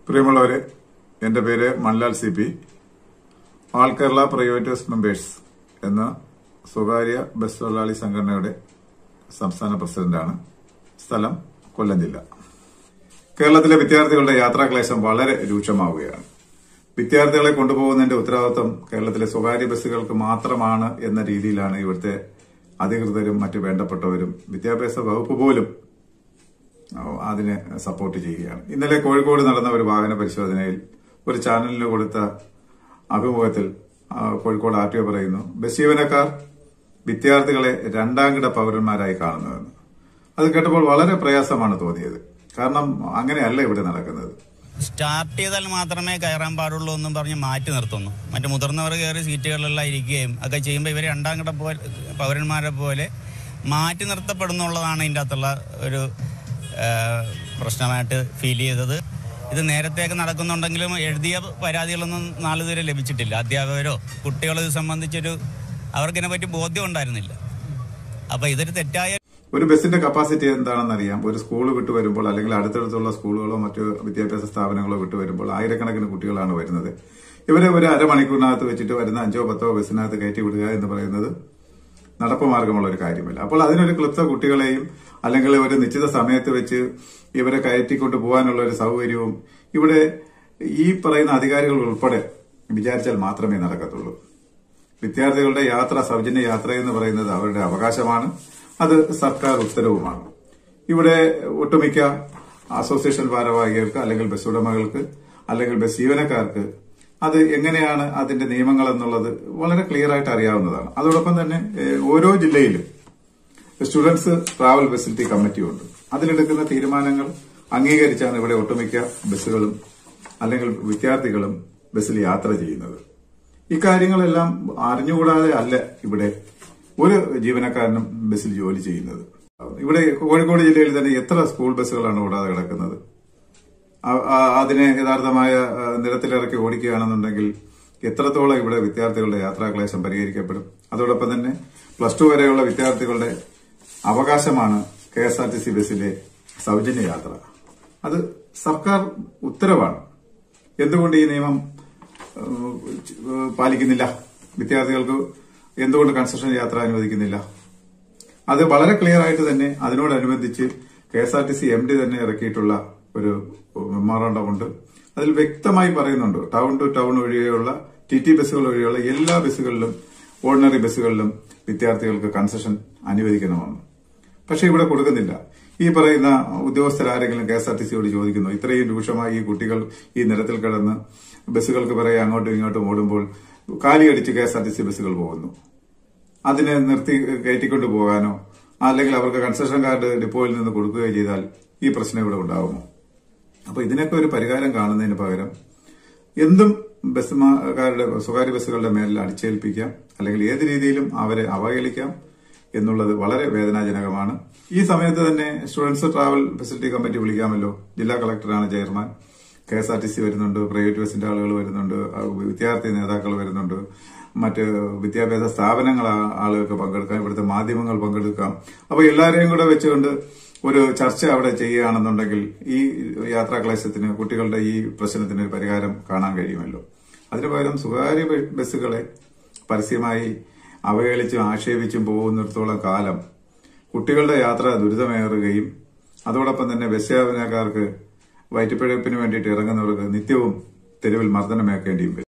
പ്രിയമുള്ളവരെ എന്റെ പേര് Manlal C P all Kerala private bus members എന്ന സ്വകാര്യ ബസ് തൊഴിലാളി സംഘടനയുടെ സംസ്ഥാന പ്രസിഡന്റാണ് സ്ഥലം കൊല്ലം ജില്ല കേരളത്തിലെ വിദ്യാർത്ഥികളുടെ യാത്രാക്ലേശം വളരെ രൂക്ഷമാവുകയാണ് വിദ്യാർത്ഥികളെ കൊണ്ടുപോകുന്നതിന്റെ ഉത്തരവാദിത്വം കേരളത്തിലെ സ്വകാര്യ ബസ്സുകൾക്ക് മാത്രമാണ് എന്ന രീതിയിലാണ് ഇവിടുത്തെ അധികൃതരും മറ്റു വേണ്ടപ്പെട്ടവരും വിദ്യാഭ്യാസ വകുപ്പ് പോലും അതിനെ സപ്പോർട്ട് ചെയ്യുകയാണ് ഇന്നലെ കോഴിക്കോട് നടന്ന ഒരു വാഹന പരിശോധനയിൽ ഒരു ചാനലിന് കൊടുത്ത അഭിമുഖത്തിൽ ആ, കോഴിക്കോട് ആർ ടി ഒ പറയുന്നു ബസ് ജീവനക്കാർ വിദ്യാർത്ഥികളെ രണ്ടാംകിട പൗരന്മാരായി കാണുന്നതെന്ന് അത് കേട്ടപ്പോൾ വളരെ പ്രയാസമാണ് തോന്നിയത് കാരണം അങ്ങനെയല്ല ഇവിടെ നടക്കുന്നത് സ്റ്റാർട്ട് ചെയ്താൽ മാത്രമേ കയറാൻ പാടുള്ളൂ എന്നും പറഞ്ഞ് മാറ്റി നിർത്തുന്നു മറ്റു മുതിർന്നവർ കയറി സീറ്റുകളിലെല്ലാം ഇരിക്കുകയും ഒക്കെ ചെയ്യുമ്പോൾ ഇവർ രണ്ടാം കിട പോലെ പൗരന്മാരെ പോലെ മാറ്റി നിർത്തപ്പെടുന്നുള്ളതാണ് ഇതിൻ്റെ അകത്തുള്ള ഒരു ആ, പ്രശ്നമായിട്ട് ഫീൽ ചെയ്തത് ഇത് നേരത്തെയൊക്കെ നടക്കുന്നുണ്ടെങ്കിലും എഴുതിയ പരാതികളൊന്നും നാളിതുവരെ ലഭിച്ചിട്ടില്ല അധ്യാപകരോ കുട്ടികളോ ഇത് സംബന്ധിച്ചൊരു അവർക്കിതിനെ പറ്റി ബോധ്യം ഉണ്ടായിരുന്നില്ല അപ്പോൾ ഇതൊരു തെറ്റായ ഒരു ബസിന്റെ കപ്പാസിറ്റി എന്താണെന്ന് അറിയാം ഒരു സ്കൂൾ വിട്ടു വരുമ്പോൾ അല്ലെങ്കിൽ അടുത്തടുത്തുള്ള സ്കൂളുകളോ മറ്റു വിദ്യാഭ്യാസ സ്ഥാപനങ്ങളോ വിട്ടു വരുമ്പോൾ ആയിരക്കണക്കിന് കുട്ടികളാണ് വരുന്നത് ഇവരെ ഒരു അരമണിക്കൂറിനകത്ത് വെച്ചിട്ട് വരുന്ന അഞ്ചോ പത്തോ ബസ്സിനകത്ത് കയറ്റി വിടുക എന്ന് പറയുന്നത് നടപ്പുമാർഗമുള്ള ഒരു കാര്യമല്ല അപ്പോൾ അതിനൊരു ക്ലിപ്ത കുട്ടികളെയും അല്ലെങ്കിൽ ഒരു നിശ്ചിത സമയത്ത് വെച്ച് ഇവരെ കയറ്റിക്കൊണ്ട് പോകാനുള്ള ഒരു സൗകര്യവും ഇവിടെ ഈ പറയുന്ന അധികാരികൾ ഉൾപ്പെടെ വിചാരിച്ചാൽ മാത്രമേ നടക്കത്തുള്ളൂ വിദ്യാർത്ഥികളുടെ യാത്ര സൗജന്യ യാത്ര എന്ന് പറയുന്നത് അവരുടെ അവകാശമാണ് അത് സർക്കാർ ഉത്തരവുമാണ് ഇവിടെ ഒട്ടുമിക്ക അസോസിയേഷൻ ഭാരവാഹികൾക്ക് അല്ലെങ്കിൽ ബസ് ഉടമകൾക്ക് അല്ലെങ്കിൽ ബസ് ജീവനക്കാർക്ക് അത് എങ്ങനെയാണ് അതിന്റെ നിയമങ്ങൾ എന്നുള്ളത് വളരെ ക്ലിയർ ആയിട്ട് അറിയാവുന്നതാണ് അതോടൊപ്പം തന്നെ ഏഹ്, ഓരോ ജില്ലയിലും സ്റ്റുഡൻസ് ട്രാവൽ ഫെസിലിറ്റി കമ്മിറ്റിയുണ്ട് അതിലെടുക്കുന്ന തീരുമാനങ്ങൾ അംഗീകരിച്ചാണ് ഇവിടെ ഒട്ടുമിക്ക ബസ്സുകളും അല്ലെങ്കിൽ വിദ്യാർത്ഥികളും ബസ്സിൽ യാത്ര ചെയ്യുന്നത് ഇക്കാര്യങ്ങളെല്ലാം അറിഞ്ഞുകൂടാതെ അല്ല ഇവിടെ ഒരു ജീവനക്കാരനും ബസ്സിൽ ജോലി ചെയ്യുന്നത് ഇവിടെ കോഴിക്കോട് ജില്ലയിൽ തന്നെ എത്ര സ്കൂൾ ബസ്സുകളാണ് ഓടാതെ കിടക്കുന്നത് ആ- ആ- അതിനെ യഥാർത്ഥമായ ആ, നിരത്തിലിറക്കി ഓടിക്കുകയാണെന്നുണ്ടെങ്കിൽ എത്രത്തോളം ഇവിടെ വിദ്യാർത്ഥികളുടെ യാത്രാക്ലേശം പരിഹരിക്കപ്പെടും അതോടൊപ്പം തന്നെ പ്ലസ് ടു വരെയുള്ള വിദ്യാർത്ഥികളുടെ അവകാശമാണ് K S R T C ബസ്സിലെ സൗജന്യ യാത്ര അത് സർക്കാർ ഉത്തരവാണ് എന്തുകൊണ്ട് ഈ നിയമം ഏഹ്, ഏഹ്, പാലിക്കുന്നില്ല വിദ്യാർത്ഥികൾക്ക് എന്തുകൊണ്ട് കൺസെഷൻ യാത്ര അനുവദിക്കുന്നില്ല അത് വളരെ ക്ലിയർ ആയിട്ട് തന്നെ അതിനോടനുബന്ധിച്ച് K S R T C M D തന്നെ ഇറക്കിയിട്ടുള്ള ഒരു മെമ്മോറാണ്ടം ഉണ്ട് അതിൽ വ്യക്തമായി പറയുന്നുണ്ട് ടൗൺ ടു ടൗൺ ഒഴികെയുള്ള ടി ടി ബസ്സുകൾ ഒഴികെയുള്ള എല്ലാ ബസ്സുകളിലും ഓർഡിനറി ബസ്സുകളിലും വിദ്യാർത്ഥികൾക്ക് കൺസെഷൻ അനുവദിക്കണമെന്ന് പക്ഷെ ഇവിടെ കൊടുക്കുന്നില്ല ഈ പറയുന്ന ഉദ്യോഗസ്ഥരാരെങ്കിലും കെ എസ് ആർ ടി സിയോട് ചോദിക്കുന്നു ഇത്രയും രൂക്ഷമായി ഈ കുട്ടികൾ ഈ നിരത്തിൽ കിടന്ന് ബസ്സുകൾക്ക് പിറകെ അങ്ങോട്ടും ഇങ്ങോട്ടും ഓടുമ്പോൾ കാലിയടിച്ച് K S R T C ബസ്സുകൾ പോകുന്നു അതിനെ നിർത്തി കയറ്റിക്കൊണ്ട് പോകാനോ അല്ലെങ്കിൽ അവർക്ക് കൺസെഷൻ കാർഡ് ഡിപ്പോയിൽ നിന്ന് കൊടുക്കുകയോ ചെയ്താൽ ഈ പ്രശ്നം ഇവിടെ ഉണ്ടാകുമോ അപ്പൊ ഇതിനൊക്കെ ഒരു പരിഹാരം കാണുന്നതിന് പകരം എന്തും ബസ്സുകാരുടെ സ്വകാര്യ ബസ്സുകളുടെ മേലിൽ അടിച്ചേൽപ്പിക്കാം അല്ലെങ്കിൽ ഏത് രീതിയിലും അവരെ അവഹേളിക്കാം എന്നുള്ളത് വളരെ വേദനാജനകമാണ് ഈ സമയത്ത് തന്നെ സ്റ്റുഡൻസ് ട്രാവൽ ഫെസിലിറ്റി കമ്മിറ്റി വിളിക്കാമല്ലോ ജില്ലാ കളക്ടറാണ് chairman K S R T C വരുന്നുണ്ട് പ്രൈവറ്റ് ബസിന്റെ ആളുകൾ വരുന്നുണ്ട് ആ, വിദ്യാർത്ഥി നേതാക്കൾ വരുന്നുണ്ട് മറ്റ് വിദ്യാഭ്യാസ സ്ഥാപനങ്ങൾ ആ- ആളുകൾക്ക് പങ്കെടുക്കാം ഇവിടുത്തെ മാധ്യമങ്ങൾ പങ്കെടുക്കാം അപ്പൊ എല്ലാവരെയും കൂടെ വെച്ചുകൊണ്ട് ഒരു ചർച്ച അവിടെ ചെയ്യുകയാണെന്നുണ്ടെങ്കിൽ ഈ യാത്രാക്ലേശത്തിന് കുട്ടികളുടെ ഈ പ്രശ്നത്തിന് ഒരു പരിഹാരം കാണാൻ കഴിയുമല്ലോ അതിനു പകരം സ്വകാര്യ ബ- ബസ്സുകളെ പരസ്യമായി അവഹേളിച്ചും ആക്ഷേപിച്ചും പോകുന്നിടത്തോളം കാലം കുട്ടികളുടെ യാത്ര ദുരിതമേറുകയും അതോടൊപ്പം തന്നെ ബസ് യാത്രക്കാർക്ക് വയറ്റുപിഴപ്പിന് വേണ്ടിയിട്ട് ഇറങ്ങുന്നവർക്ക് നിത്യവും തെരുവിൽ മർദ്ദനമേക്കേണ്ടിയും വരും